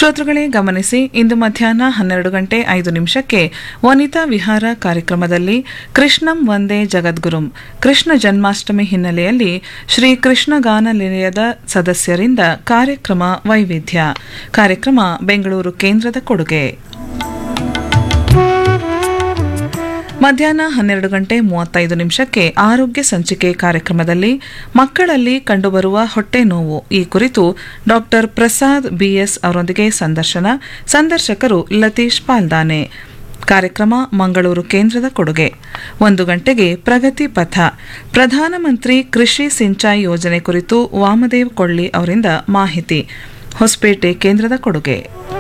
ಶ್ರೋತೃಗಳೇ ಗಮನಿಸಿ ಇಂದು ಮಧ್ಯಾಹ್ನ ಹನ್ನೆರಡು ಗಂಟೆ ಐದು ನಿಮಿಷಕ್ಕೆ ವನಿತಾ ವಿಹಾರ ಕಾರ್ಯಕ್ರಮದಲ್ಲಿ ಕೃಷ್ಣಂ ವಂದೇ ಜಗದ್ಗುರುಂ ಕೃಷ್ಣ ಜನ್ಮಾಷ್ಟಮಿ ಹಿನ್ನೆಲೆಯಲ್ಲಿ ಶ್ರೀ ಕೃಷ್ಣ ಗಾನ ನಿಲಯದ ಸದಸ್ಯರಿಂದ ಕಾರ್ಯಕ್ರಮ ವೈವಿಧ್ಯ ಕಾರ್ಯಕ್ರಮ ಬೆಂಗಳೂರು ಕೇಂದ್ರದ ಕೊಡುಗೆ ಮಧ್ಯಾಹ್ನ ಹನ್ನೆರಡು ಗಂಟೆ ಮೂವತ್ತೈದು ನಿಮಿಷಕ್ಕೆ ಆರೋಗ್ಯ ಸಂಚಿಕೆ ಕಾರ್ಯಕ್ರಮದಲ್ಲಿ ಮಕ್ಕಳಲ್ಲಿ ಕಂಡುಬರುವ ಹೊಟ್ಟೆ ನೋವು ಈ ಕುರಿತು ಡಾಕ್ಟರ್ ಪ್ರಸಾದ್ ಬಿಎಸ್ ಅವರೊಂದಿಗೆ ಸಂದರ್ಶನ ಸಂದರ್ಶಕರು ಲತೀಶ್ ಪಾಲ್ದಾನೆ ಕಾರ್ಯಕ್ರಮ ಮಂಗಳೂರು ಕೇಂದ್ರದ ಕೊಡುಗೆ ಒಂದು ಗಂಟೆಗೆ ಪ್ರಗತಿ ಪಥ ಪ್ರಧಾನಮಂತ್ರಿ ಕೃಷಿ ಸಿಂಚಾಯಿ ಯೋಜನೆ ಕುರಿತು ವಾಮದೇವ್ ಕೊಳ್ಳಿ ಅವರಿಂದ ಮಾಹಿತಿ ಹೊಸಪೇಟೆ ಕೇಂದ್ರದ ಕೊಡುಗೆ